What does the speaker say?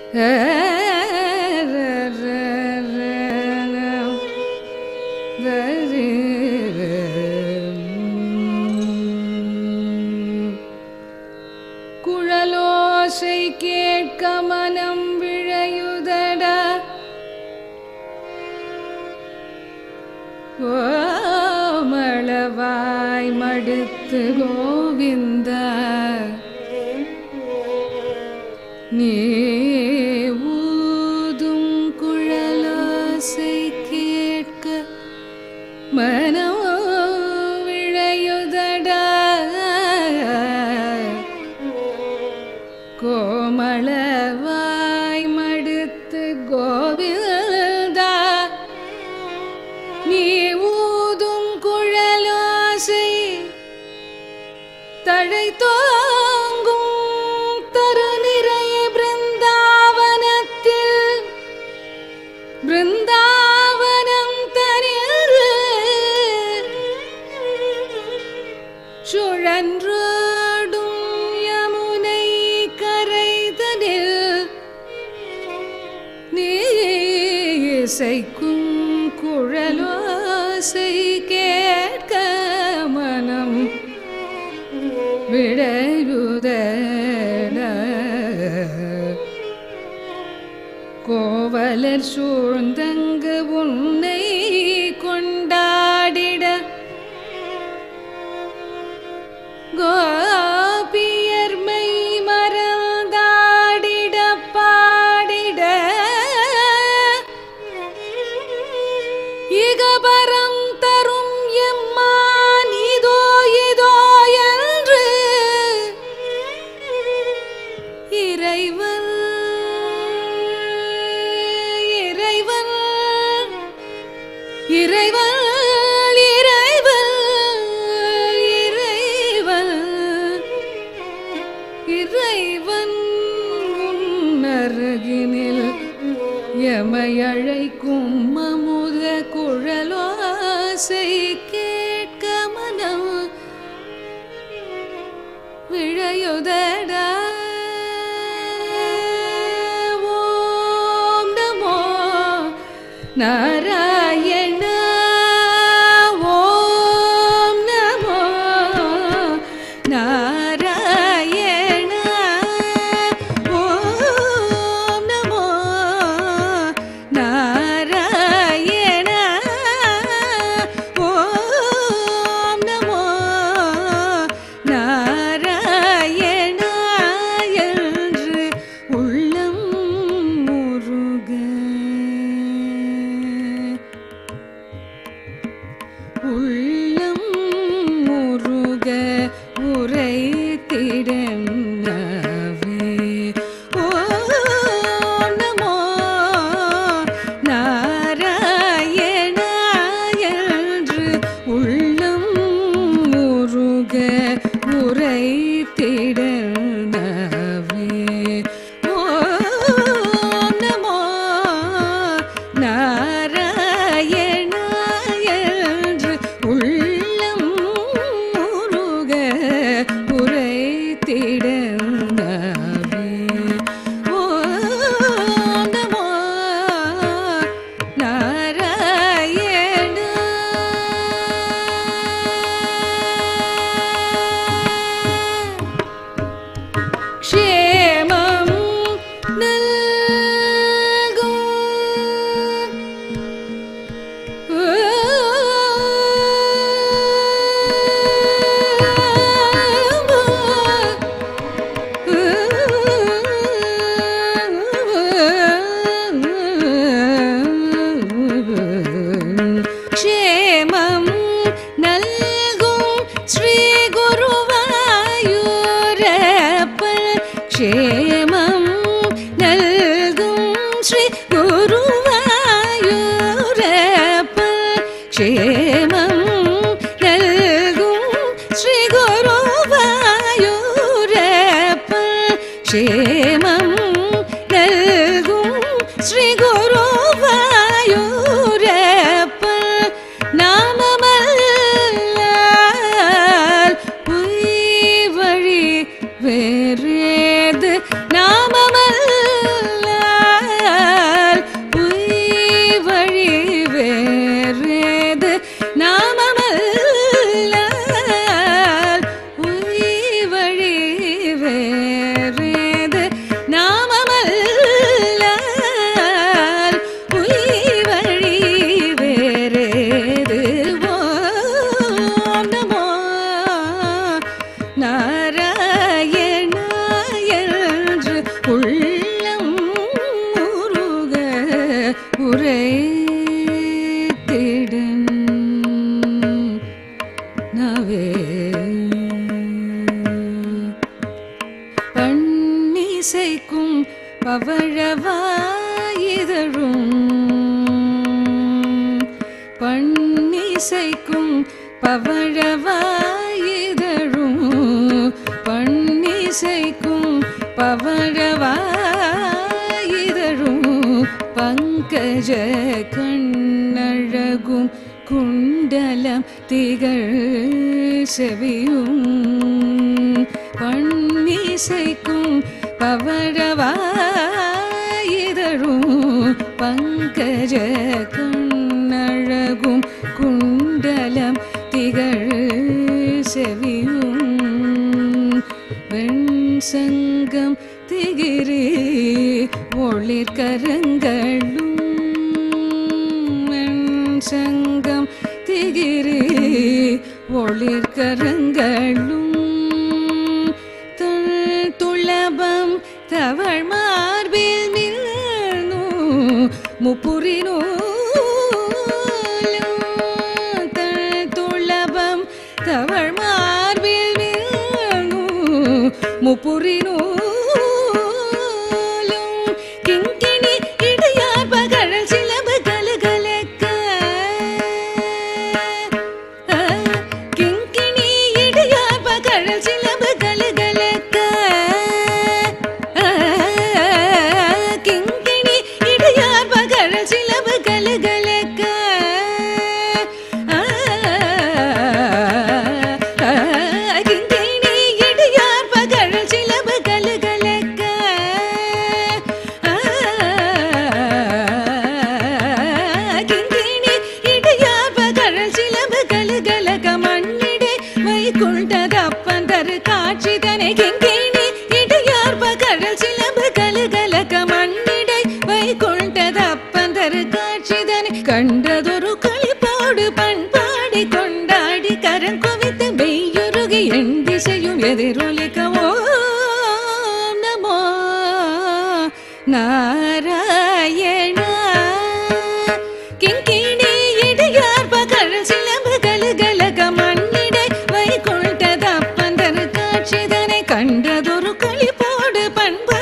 குழலோசை கேட்க மனம் விழையுதட கோமளவாய் மடுத்து கோவிந்த நீ ஊதும் குழலோசை கேட்க மனம் விழையுதடா கோமளவாய் மடுத்து கோவிந்தா நீ ஊதும் குழலோசை தழை தோங்கும் தருநிறை பிருந்தாவனத்தில் பிருந்தாவனம் தனிரு சுழன்றோடும் யமுனை கரைதனில் நீ இசைக்கும் குழலோசை கேட்க மனம் விடையுதட கோவலர் சூழ்ந்தங்கு உன்னை கொண்டாடிட கோபியர்மை மறந்தாடிட பாடிட இகபரம் தரும் எம்மான் இதோ இதோ என்று இறைவன் இறைவன் இறைவன் இறைவன் இறைவன் இறைவன் உன்னருகினில் எமையழைக்கும் அமுத குழலோசை கேட்க மனம் விழையுதடா ஓம் நமோ நாராயண ஓம் நமோ நாராயண ஓம் நமோ நாராயண ஓம் நமோ நாராயண என்று உள்ளம் முருக உள்ளம் முருக உரைத்திடவே ஓம் நமோ நாராயண என்று உள்ளம் முருக உரைத்திடவே ஓம் நமோ நாராயண என்று உள்ளம் முருக உரைத்திடவே ஓம் நமோ நாராயண ക്ഷേമം നൽകും ക്ഷേമം നൽകും ശ്രീ ഗുരുവായൂരപ്പൻ ക്ഷേമം നൽകും ശ്രീ ഗുരുവായൂരപ്പൻ ക്ഷേമം നൽകും ശ്രീ ഗുരുവായൂരപ്പൻ ക്ഷേമം നൽകും ശ്രീ ഗുരുവായൂരപ്പൻ நாமமல்லால் பொய் வழி வேறேது நாமமல்லால் பண்ணிசைக்கும் பவழவாயிதழும் பண்ணிசைக்கும் பவழவாயிதழும் பண்ணிசைக்கும் பவழவாயிதழும் பங்கஜ கண்ணழகும் குண்டலம் திகழ் செவியும் பண்ணிசைக்கும் பவழவாயிதழும் பங்கஜ கண்ணழகும் குண்டலம் திகழ் செவியும் வெண்சங்கம் திகிரி ஒளிர்கரங்களும் வெண்சங்கம் திகிரி ஒளிர்கரங்களும் தள் துளபம் தவழ் மார்பில் நின்று முப்புரினூலும் தள் துளபம் தவழ் மார்பில் நின்று முப்புரினூலும் கிங்கிணி இடையார் பகழல் சிலம்பு கலகலக்க கிங்கிணி இடையார் பகழல் சிலம்பு கலகலக்க கிங்கிணி இடையார் பகழல் சிலம்பு கலகலக்க கிங்கிணி இடையார் பகழல் சிலம்பு கலகலக்க கிங்கிணி இடையார் பகழல் சிலம்பு கலகலக மண்ணிடை வைகுண்டதப்பன் தரு காட்சிதனை கிங்கிணி இடையார் பகழல் சிலம்பு கலகலக மண்ணிடை வைகுண்டதப்பன் தரு காட்சிதனை கண்டதொரு களிப்போடு பண்பாடி கொண்டாடி கரம் குவித்து மெய்யுருகி எண் திசையும் எதிரொலிக்க ஓம் நமோ நாராயண கிங்கிணி இடையார் பகழ் சிலம்பு கலகலக மண்ணிடை வைகுண்டதப்பந்தரு காட்சிதனை கண்டதொரு களிப்போடு பண்பு